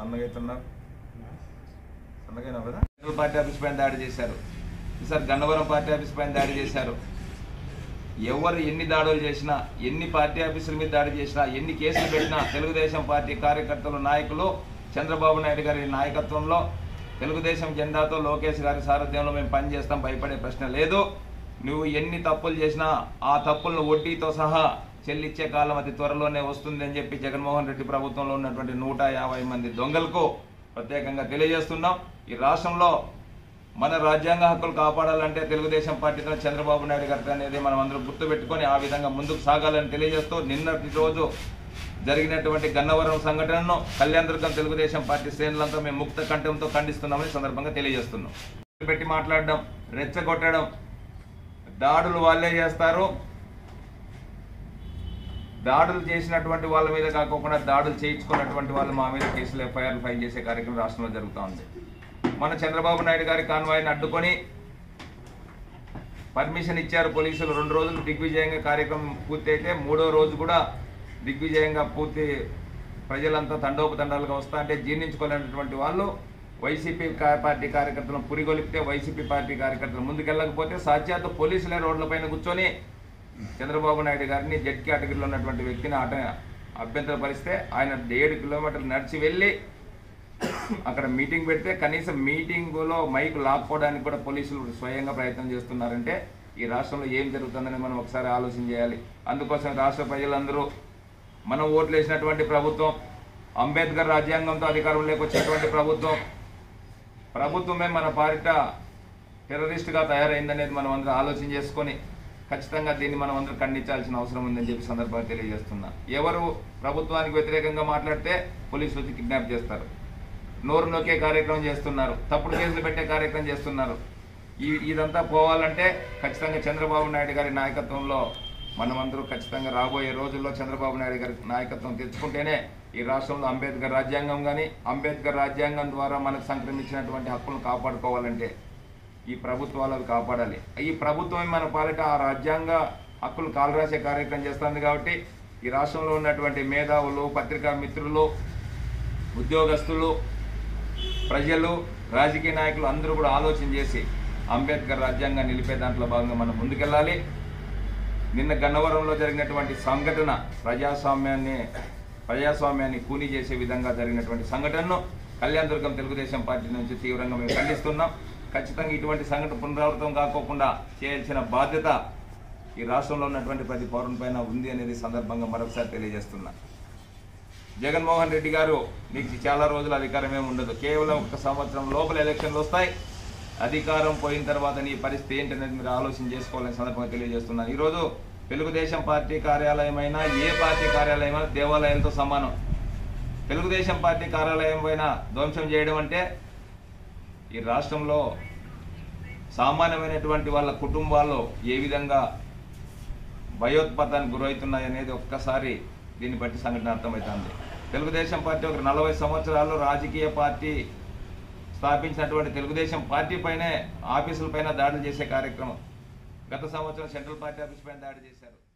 సన్నగా అవుతున్నారు సన్నగైనా కదా సెంట్రల్ పార్టీ ఆఫీస్ పైన దాడి చేశారు ఈసారి గన్నవరం పార్టీ ఆఫీస్ పైన దాడి చేశారు ఎవరు ఎన్ని దాడులు చేసినా ఎన్ని పార్టీ ఆఫీసుల మీద దాడి చేసినా ఎన్ని కేసులు పెట్టినా తెలుగుదేశం పార్టీ కార్యకర్తలు నాయకులు చంద్రబాబు నాయుడు గారి నాయకత్వంలో తెలుగుదేశం జెండాతో లోకేష్ గారి సారథ్యంలో మేము పనిచేస్తాం భయపడే ప్రశ్న లేదు నువ్వు ఎన్ని తప్పులు చేసినా ఆ తప్పులను వడ్డీతో సహా చెల్లించే కాలం అతి త్వరలోనే వస్తుంది అని చెప్పి జగన్మోహన్ రెడ్డి ప్రభుత్వంలో ఉన్నటువంటి నూట యాభై మంది దొంగలకు ప్రత్యేకంగా తెలియజేస్తున్నాం ఈ రాష్ట్రంలో మన రాజ్యాంగ హక్కులు కాపాడాలంటే తెలుగుదేశం పార్టీతో చంద్రబాబు నాయుడు గారి అనేది మనం అందరూ గుర్తుపెట్టుకొని ఆ విధంగా ముందుకు సాగాలని తెలియజేస్తూ నిన్నటి రోజు జరిగినటువంటి గన్నవరం సంఘటనను కళ్యాణదుర్గం తెలుగుదేశం పార్టీ శ్రేణులంతా మేము ముక్త కంఠంతో ఖండిస్తున్నామని సందర్భంగా తెలియజేస్తున్నాం పెట్టి మాట్లాడడం రెచ్చగొట్టడం దాడులు వాళ్ళే చేస్తారు దాడులు చేసినటువంటి వాళ్ళ మీద కాకుండా దాడులు చేయించుకున్నటువంటి వాళ్ళు మా మీద కేసులు ఎఫ్ఐఆర్లు ఫైల్ చేసే కార్యక్రమం రాష్ట్రంలో జరుగుతూ ఉంది మన చంద్రబాబు నాయుడు గారి కాన్వాయ్ని అడ్డుకొని పర్మిషన్ ఇచ్చారు పోలీసులు రెండు రోజులు దిగ్విజయంగా కార్యక్రమం పూర్తయితే మూడో రోజు కూడా దిగ్విజయంగా పూర్తి ప్రజలంతా తండోపతండాలుగా వస్తా అంటే జీర్ణించుకోలేనటువంటి వాళ్ళు వైసీపీ కా- పార్టీ కార్యకర్తలను పురిగొలిపితే వైసీపీ పార్టీ కార్యకర్తలు ముందుకెళ్ళకపోతే సాధ్యాత పోలీసులే రోడ్లపైన కూర్చొని చంద్రబాబు నాయుడు గారిని జడ్ కేటగిరీలో ఉన్నటువంటి వ్యక్తిని ఆట అభ్యంతరపరిస్తే ఆయన ఏడు కిలోమీటర్లు నడిచి వెళ్ళి అక్కడ మీటింగ్ పెడితే కనీసం మీటింగులో మైక్ లాక్కోవడానికి కూడా పోలీసులు స్వయంగా ప్రయత్నం చేస్తున్నారంటే ఈ రాష్ట్రంలో ఏం జరుగుతుందని మనం ఒకసారి ఆలోచన చేయాలి అందుకోసం రాష్ట్ర ప్రజలందరూ మనం ఓట్లు వేసినటువంటి ప్రభుత్వం అంబేద్కర్ రాజ్యాంగంతో అధికారంలోకి వచ్చినటువంటి ప్రభుత్వం ప్రభుత్వమే మన పాలిట టెర్రరిస్ట్గా తయారైందనేది మనం అందరం ఆలోచన చేసుకొని ఖచ్చితంగా దీన్ని మనం అందరం ఖండించాల్సిన అవసరం ఉందని చెప్పి సందర్భంగా తెలియజేస్తున్నా ఎవరు ప్రభుత్వానికి వ్యతిరేకంగా మాట్లాడితే పోలీసులు వచ్చి కిడ్నాప్ చేస్తారు నోరు నొక్కే కార్యక్రమం చేస్తున్నారు తప్పుడు కేసులు పెట్టే కార్యక్రమం చేస్తున్నారు ఈ ఇదంతా పోవాలంటే ఖచ్చితంగా చంద్రబాబు నాయుడు గారి నాయకత్వంలో మనమందరూ ఖచ్చితంగా రాబోయే రోజుల్లో చంద్రబాబు నాయుడు గారి నాయకత్వం తెచ్చుకుంటేనే ఈ రాష్ట్రంలో అంబేద్కర్ రాజ్యాంగం కానీ అంబేద్కర్ రాజ్యాంగం ద్వారా మనకు సంక్రమించినటువంటి హక్కులను కాపాడుకోవాలంటే ఈ ప్రభుత్వాలు అవి కాపాడాలి ఈ ప్రభుత్వం మన పాలిట ఆ రాజ్యాంగ హక్కులు కాలరాసే కార్యక్రమం చేస్తుంది కాబట్టి ఈ రాష్ట్రంలో ఉన్నటువంటి మేధావులు పత్రికా మిత్రులు ఉద్యోగస్తులు ప్రజలు రాజకీయ నాయకులు అందరూ కూడా ఆలోచన చేసి అంబేద్కర్ రాజ్యాంగాన్ని నిలిపే దాంట్లో భాగంగా మనం ముందుకెళ్ళాలి నిన్న గన్నవరంలో జరిగినటువంటి సంఘటన ప్రజాస్వామ్యాన్ని ప్రజాస్వామ్యాన్ని కూని చేసే విధంగా జరిగినటువంటి సంఘటనను కళ్యాణదుర్గం తెలుగుదేశం పార్టీ నుంచి తీవ్రంగా మేము ఖండిస్తున్నాం ఖచ్చితంగా ఇటువంటి సంఘటన పునరావృతం కాకోకుండా చేయాల్సిన బాధ్యత ఈ రాష్ట్రంలో ఉన్నటువంటి ప్రతి పౌరుని పైన ఉంది అనేది సందర్భంగా మరొకసారి తెలియజేస్తున్నా జగన్మోహన్ రెడ్డి గారు మీకు చాలా రోజులు అధికారం ఏమి ఉండదు కేవలం ఒక సంవత్సరం లోపల ఎలక్షన్లు వస్తాయి అధికారం పోయిన తర్వాత నీ పరిస్థితి ఏంటనేది మీరు ఆలోచన చేసుకోవాలని సందర్భంగా తెలియజేస్తున్నాను ఈరోజు తెలుగుదేశం పార్టీ కార్యాలయమైనా ఏ పార్టీ కార్యాలయమైనా దేవాలయాలతో సమానం తెలుగుదేశం పార్టీ కార్యాలయం పైన ధ్వంసం చేయడం అంటే ఈ రాష్ట్రంలో సామాన్యమైనటువంటి వాళ్ళ కుటుంబాల్లో ఏ విధంగా భయోత్పాతానికి గురవుతున్నాయి అనేది ఒక్కసారి దీన్ని బట్టి సంఘటన అర్థమవుతుంది తెలుగుదేశం పార్టీ ఒక నలభై సంవత్సరాలు రాజకీయ పార్టీ స్థాపించినటువంటి తెలుగుదేశం పార్టీ పైనే ఆఫీసుల పైన దాడులు చేసే కార్యక్రమం గత సంవత్సరం సెంట్రల్ పార్టీ ఆఫీస్ పైన దాడి చేశారు